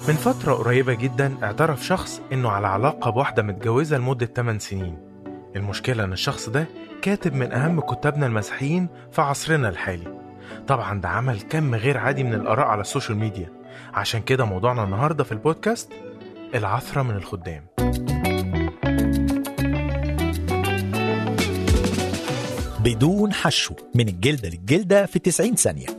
من فترة قريبة جدا اعترف شخص انه على علاقة بواحدة متجوزة لمدة 8 سنين المشكلة ان الشخص ده كاتب من اهم كتابنا المسيحيين في عصرنا الحالي طبعا ده عمل كم غير عادي من الاراء على السوشيال ميديا عشان كده موضوعنا النهاردة في البودكاست العثرة من الخدام بدون حشو من الجلدة للجلدة في 90 ثانية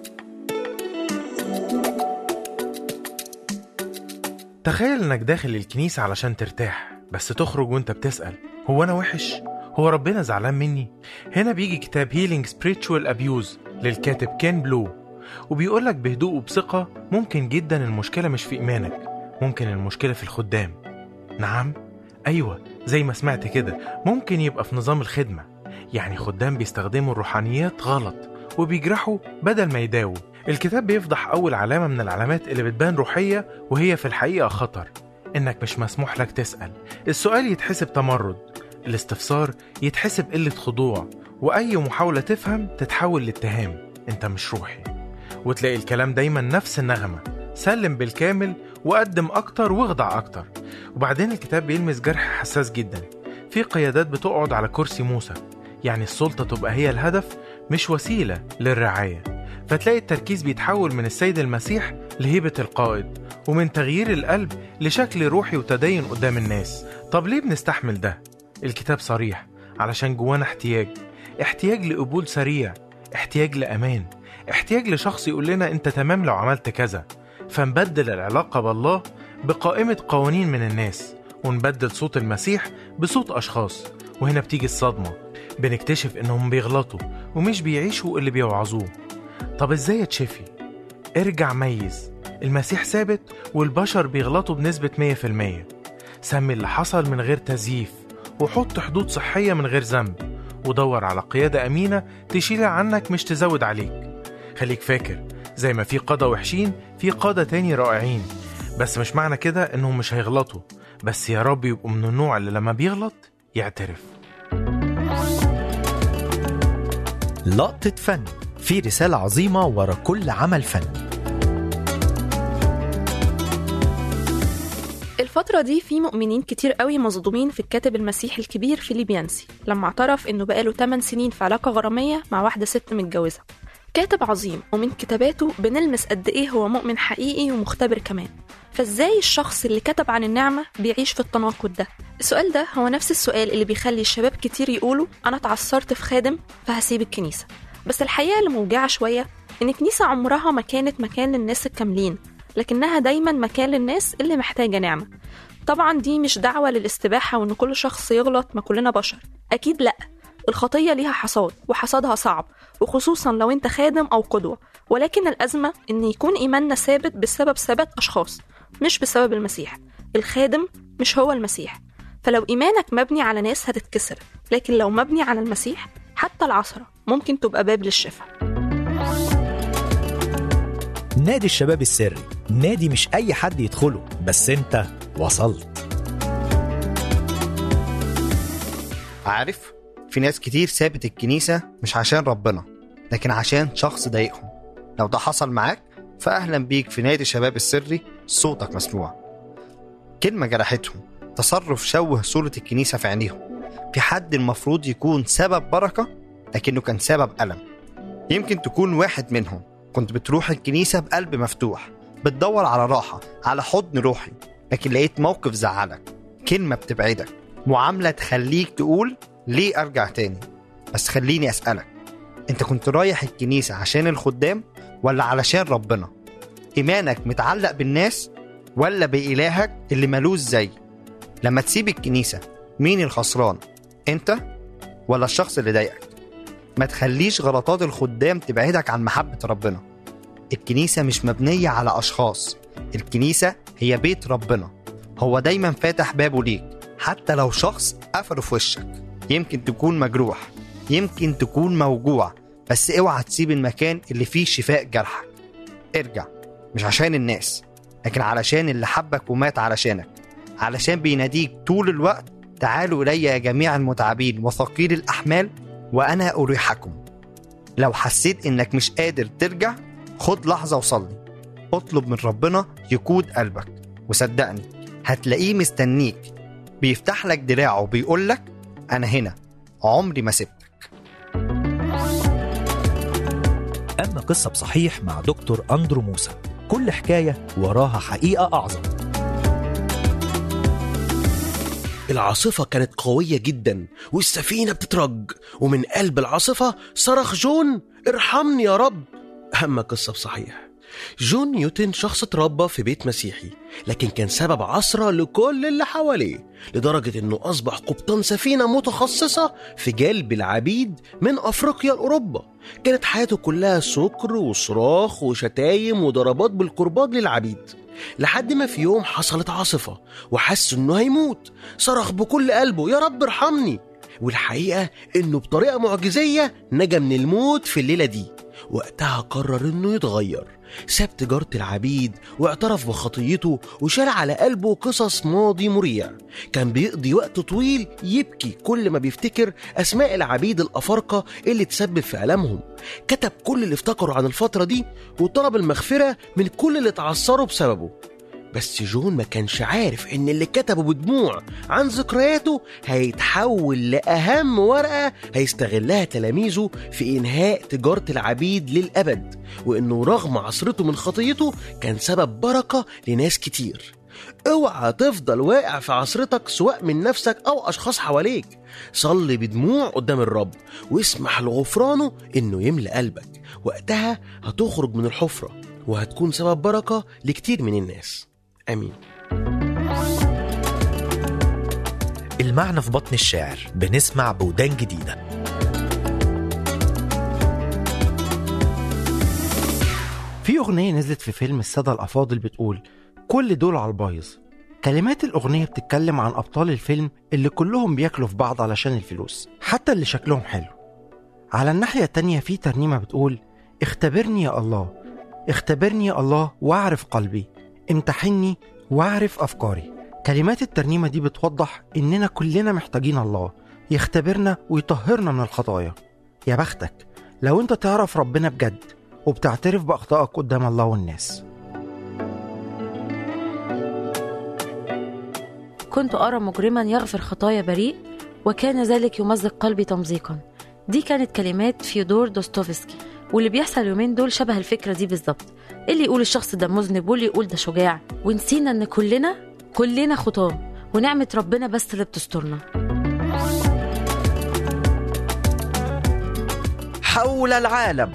تخيل انك داخل الكنيسة علشان ترتاح بس تخرج وانت بتسأل هو انا وحش؟ هو ربنا زعلان مني؟ هنا بيجي كتاب هيلينج Spiritual Abuse للكاتب كين بلو وبيقولك بهدوء وبثقة ممكن جدا المشكلة مش في إيمانك ممكن المشكلة في الخدام نعم أيوة زي ما سمعت كده ممكن يبقى في نظام الخدمة يعني خدام بيستخدموا الروحانيات غلط وبيجرحوا بدل ما يداووا الكتاب بيفضح أول علامة من العلامات اللي بتبان روحية وهي في الحقيقة خطر إنك مش مسموح لك تسأل السؤال يتحسب تمرد الاستفسار يتحسب قلة خضوع وأي محاولة تفهم تتحول لاتهام أنت مش روحي وتلاقي الكلام دايما نفس النغمة سلم بالكامل وقدم أكتر واخضع أكتر وبعدين الكتاب بيلمس جرح حساس جدا في قيادات بتقعد على كرسي موسى يعني السلطة تبقى هي الهدف مش وسيلة للرعاية فتلاقي التركيز بيتحول من السيد المسيح لهيبة القائد ومن تغيير القلب لشكل روحي وتدين قدام الناس طب ليه بنستحمل ده؟ الكتاب صريح علشان جوانا احتياج احتياج لقبول سريع احتياج لأمان احتياج لشخص يقول لنا انت تمام لو عملت كذا فنبدل العلاقة بالله بقائمة قوانين من الناس ونبدل صوت المسيح بصوت أشخاص وهنا بتيجي الصدمة بنكتشف إنهم بيغلطوا ومش بيعيشوا اللي بيوعظوه طب إزاي اتشفي؟ ارجع ميز المسيح ثابت والبشر بيغلطوا بنسبة 100% سمي اللي حصل من غير تزييف وحط حدود صحية من غير ذنب ودور على قيادة أمينة تشيل عنك مش تزود عليك خليك فاكر زي ما في قادة وحشين في قادة تاني رائعين بس مش معنى كده إنهم مش هيغلطوا بس يا رب يبقوا من النوع اللي لما بيغلط يعترف لقطة فن في رسالة عظيمة ورا كل عمل فني الفترة دي في مؤمنين كتير قوي مصدومين في الكاتب المسيحي الكبير فيليبيانسي لما اعترف انه بقاله 8 سنين في علاقة غرامية مع واحدة ست متجوزة كاتب عظيم ومن كتاباته بنلمس قد ايه هو مؤمن حقيقي ومختبر كمان فازاي الشخص اللي كتب عن النعمة بيعيش في التناقض ده السؤال ده هو نفس السؤال اللي بيخلي الشباب كتير يقولوا انا اتعثرت في خادم فهسيب الكنيسة بس الحقيقة اللي موجعة شوية ان الكنيسة عمرها ما كانت مكان للناس الكاملين لكنها دايما مكان للناس اللي محتاجة نعمة طبعا دي مش دعوة للاستباحة وإن كل شخص يغلط ما كلنا بشر أكيد لأ الخطية ليها حصاد وحصادها صعب وخصوصا لو انت خادم أو قدوة ولكن الأزمة إن يكون إيماننا ثابت بسبب ثبات أشخاص مش بسبب المسيح الخادم مش هو المسيح فلو إيمانك مبني على ناس هتتكسر لكن لو مبني على المسيح حتى العصرة ممكن تبقى باب للشفاء نادي الشباب السري نادي مش أي حد يدخله بس أنت وصلت عارف في ناس كتير سابت الكنيسة مش عشان ربنا لكن عشان شخص ضايقهم لو ده حصل معاك فأهلا بيك في نادي الشباب السري صوتك مسموع كلمة جرحتهم تصرف شوه صورة الكنيسة في عينيهم في حد المفروض يكون سبب بركة لكنه كان سبب ألم يمكن تكون واحد منهم كنت بتروح الكنيسة بقلب مفتوح بتدور على راحة على حضن روحي لكن لقيت موقف زعلك كلمة بتبعدك معاملة تخليك تقول ليه أرجع تاني بس خليني أسألك أنت كنت رايح الكنيسة عشان الخدام ولا علشان ربنا إيمانك متعلق بالناس ولا بإلهك اللي ملوش زي لما تسيب الكنيسة مين الخسران أنت ولا الشخص اللي ضايقك ما تخليش غلطات الخدام تبعدك عن محبة ربنا الكنيسة مش مبنية على أشخاص الكنيسة هي بيت ربنا هو دايما فاتح بابه ليك حتى لو شخص قفله في وشك يمكن تكون مجروح يمكن تكون موجوع بس اوعى تسيب المكان اللي فيه شفاء جرحك ارجع مش عشان الناس لكن علشان اللي حبك ومات علشانك علشان بيناديك طول الوقت تعالوا إلي يا جميع المتعبين وثقيل الأحمال وأنا أريحكم لو حسيت إنك مش قادر ترجع خد لحظة وصلي اطلب من ربنا يقود قلبك وصدقني هتلاقيه مستنيك بيفتح لك دراعه وبيقول لك أنا هنا عمري ما سبتك أما قصة بصحيح مع دكتور أندرو موسى كل حكاية وراها حقيقة أعظم العاصفة كانت قوية جدا والسفينة بتترج ومن قلب العاصفة صرخ جون ارحمني يا رب أما قصة بصحيح جون نيوتن شخص اتربى في بيت مسيحي لكن كان سبب عثرة لكل اللي حواليه لدرجة انه اصبح قبطان سفينة متخصصة في جلب العبيد من افريقيا لاوروبا كانت حياته كلها سكر وصراخ وشتايم وضربات بالكرباج للعبيد لحد ما في يوم حصلت عاصفة وحس انه هيموت صرخ بكل قلبه يا رب ارحمني والحقيقة انه بطريقة معجزية نجا من الموت في الليلة دي وقتها قرر انه يتغير ساب تجارة العبيد واعترف بخطيته وشال على قلبه قصص ماضي مريع كان بيقضي وقت طويل يبكي كل ما بيفتكر أسماء العبيد الأفارقة اللي تسبب في ألمهم كتب كل اللي افتكروا عن الفترة دي وطلب المغفرة من كل اللي اتعثروا بسببه بس جون ما كانش عارف ان اللي كتبه بدموع عن ذكرياته هيتحول لأهم ورقة هيستغلها تلاميذه في إنهاء تجارة العبيد للأبد وإنه رغم عصرته من خطيته كان سبب بركة لناس كتير اوعى تفضل واقع في عصرتك سواء من نفسك أو أشخاص حواليك صلي بدموع قدام الرب واسمح لغفرانه إنه يملأ قلبك وقتها هتخرج من الحفرة وهتكون سبب بركة لكتير من الناس آمين المعنى في بطن الشاعر بنسمع بودان جديدة في أغنية نزلت في فيلم السادة الأفاضل بتقول كل دول على البايظ كلمات الأغنية بتتكلم عن أبطال الفيلم اللي كلهم بياكلوا في بعض علشان الفلوس حتى اللي شكلهم حلو على الناحية التانية في ترنيمة بتقول اختبرني يا الله اختبرني يا الله واعرف قلبي امتحني واعرف أفكاري كلمات الترنيمة دي بتوضح إننا كلنا محتاجين الله يختبرنا ويطهرنا من الخطايا يا بختك لو انت تعرف ربنا بجد وبتعترف بأخطائك قدام الله والناس كنت أرى مجرما يغفر خطايا بريء وكان ذلك يمزق قلبي تمزيقا دي كانت كلمات فيودور دوستوفسكي واللي بيحصل اليومين دول شبه الفكرة دي بالظبط اللي يقول الشخص ده مذنب واللي يقول ده شجاع ونسينا ان كلنا كلنا خطاه ونعمة ربنا بس اللي بتسترنا حول العالم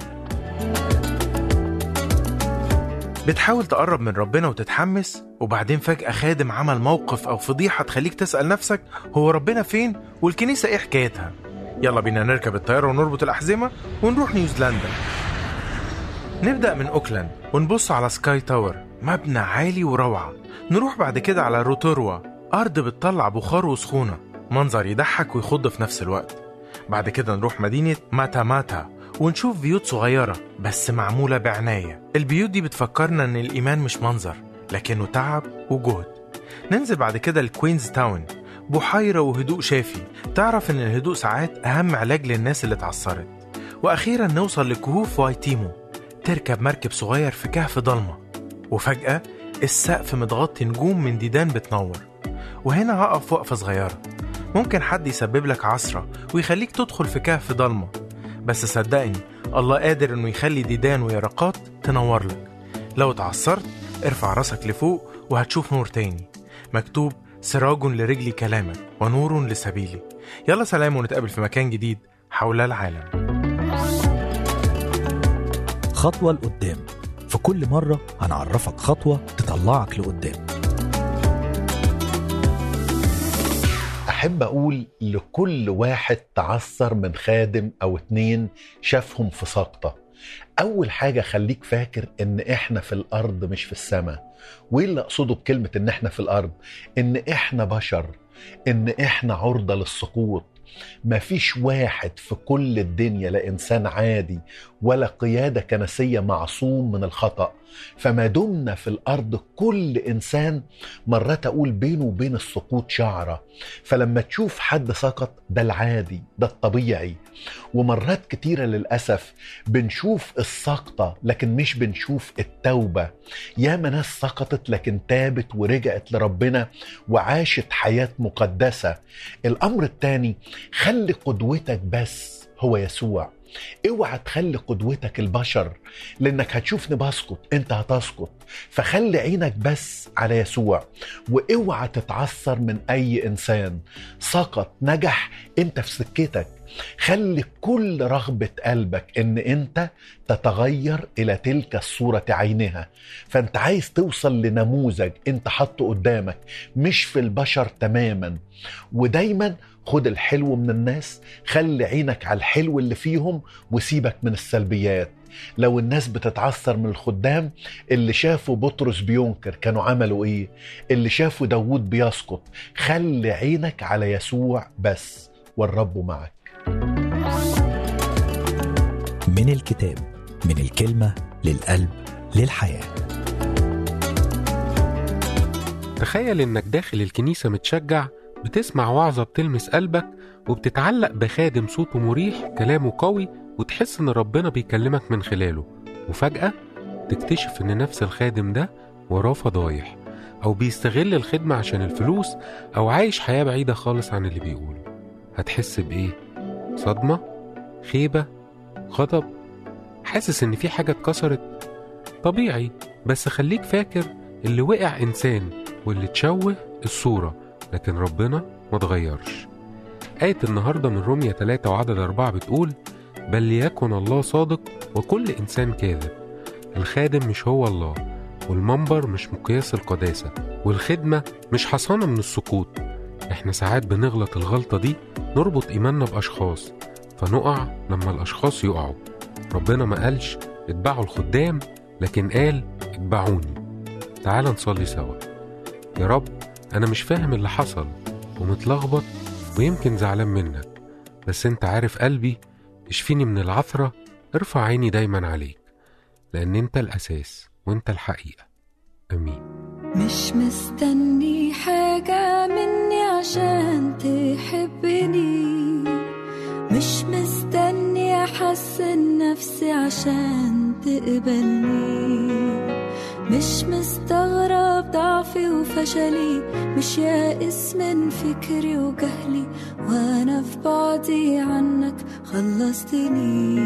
بتحاول تقرب من ربنا وتتحمس وبعدين فجأة خادم عمل موقف أو فضيحة تخليك تسأل نفسك هو ربنا فين والكنيسة إيه حكايتها يلا بينا نركب الطيارة ونربط الأحزمة ونروح نيوزيلندا نبدأ من أوكلاند ونبص على سكاي تاور مبنى عالي وروعة نروح بعد كده على روتوروا أرض بتطلع بخار وسخونة منظر يضحك ويخض في نفس الوقت بعد كده نروح مدينة ماتا ماتا ونشوف بيوت صغيرة بس معمولة بعناية البيوت دي بتفكرنا إن الإيمان مش منظر لكنه تعب وجهد ننزل بعد كده لكوينز تاون بحيرة وهدوء شافي تعرف إن الهدوء ساعات أهم علاج للناس اللي اتعثرت وأخيرا نوصل لكهوف وايتيمو تركب مركب صغير في كهف ضلمة وفجأة السقف متغطي نجوم من ديدان بتنور وهنا هقف وقفة صغيرة ممكن حد يسبب لك عصرة ويخليك تدخل في كهف ضلمة بس صدقني الله قادر انه يخلي ديدان ويرقات تنور لك لو اتعثرت ارفع راسك لفوق وهتشوف نور تاني مكتوب سراج لرجلي كلامك ونور لسبيلي يلا سلام ونتقابل في مكان جديد حول العالم خطوة لقدام في كل مرة هنعرفك خطوة تطلعك لقدام أحب أقول لكل واحد تعثر من خادم أو اتنين شافهم في سقطة أول حاجة خليك فاكر إن إحنا في الأرض مش في السماء وإيه اللي أقصده بكلمة إن إحنا في الأرض إن إحنا بشر إن إحنا عرضة للسقوط مفيش واحد في كل الدنيا لا إنسان عادي ولا قيادة كنسية معصوم من الخطأ فما دمنا في الارض كل انسان مرات اقول بينه وبين السقوط شعره فلما تشوف حد سقط ده العادي ده الطبيعي ومرات كتيرة للأسف بنشوف السقطة لكن مش بنشوف التوبة ياما ناس سقطت لكن تابت ورجعت لربنا وعاشت حياة مقدسة الأمر الثاني خلي قدوتك بس هو يسوع اوعى تخلي قدوتك البشر لانك هتشوفني بسقط انت هتسقط فخلي عينك بس على يسوع واوعى تتعثر من اي انسان سقط نجح انت في سكتك خلي كل رغبة قلبك ان انت تتغير الى تلك الصورة عينها فانت عايز توصل لنموذج انت حاطه قدامك مش في البشر تماما ودايما خد الحلو من الناس خلي عينك على الحلو اللي فيهم وسيبك من السلبيات لو الناس بتتعثر من الخدام اللي شافوا بطرس بينكر كانوا عملوا ايه اللي شافوا داوود بيسقط خلي عينك على يسوع بس والرب معك من الكتاب من الكلمة للقلب للحياة تخيل إنك داخل الكنيسة متشجع بتسمع وعظة بتلمس قلبك وبتتعلق بخادم صوته مريح كلامه قوي وتحس إن ربنا بيكلمك من خلاله وفجأة تكتشف إن نفس الخادم ده وراه فضايح أو بيستغل الخدمة عشان الفلوس أو عايش حياة بعيدة خالص عن اللي بيقوله هتحس بإيه؟ صدمة؟ خيبة؟ غضب؟ حاسس إن في حاجة اتكسرت؟ طبيعي بس خليك فاكر اللي وقع إنسان واللي تشوه الصورة لكن ربنا ما اتغيرش آية النهاردة من رومية 3 وعدد 4 بتقول بل ليكن الله صادق وكل إنسان كاذب الخادم مش هو الله والمنبر مش مقياس القداسة والخدمة مش حصانة من السقوط احنا ساعات بنغلط الغلطة دي نربط إيماننا بأشخاص فنقع لما الأشخاص يقعوا ربنا ما قالش اتبعوا الخدام لكن قال اتبعوني تعال نصلي سوا يا رب أنا مش فاهم اللي حصل ومتلخبط ويمكن زعلان منك بس انت عارف قلبي اشفيني من العثرة ارفع عيني دايما عليك لأن انت الأساس وانت الحقيقة أمين مش مستني حاجة مني عشان تحبني مش مستني أحسن نفسي عشان تقبلني مش مستغرب ضعفي وفشلي مش يائس من فكري وجهلي وانا في بعدي عنك خلصتني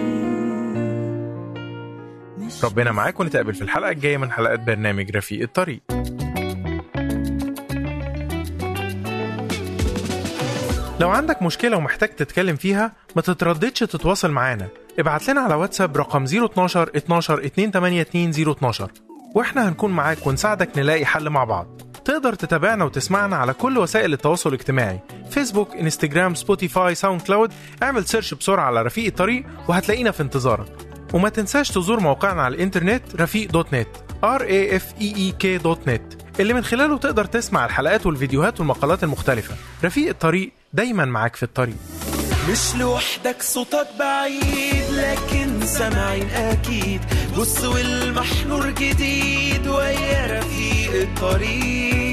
مش ربنا معاك ونتقابل في الحلقة الجاية من حلقات برنامج رفيق الطريق لو عندك مشكلة ومحتاج تتكلم فيها ما تترددش تتواصل معانا ابعت لنا على واتساب رقم 012 12 282 012 واحنا هنكون معاك ونساعدك نلاقي حل مع بعض تقدر تتابعنا وتسمعنا على كل وسائل التواصل الاجتماعي فيسبوك انستجرام سبوتيفاي ساوند كلاود اعمل سيرش بسرعة على رفيق الطريق وهتلاقينا في انتظارك وما تنساش تزور موقعنا على الانترنت رفيق دوت نت r a f e e k دوت نت اللي من خلاله تقدر تسمع الحلقات والفيديوهات والمقالات المختلفة رفيق الطريق دايما معاك في الطريق مش لوحدك صوتك بعيد لكن سامعين اكيد بص والمحنور جديد ويا رفيق الطريق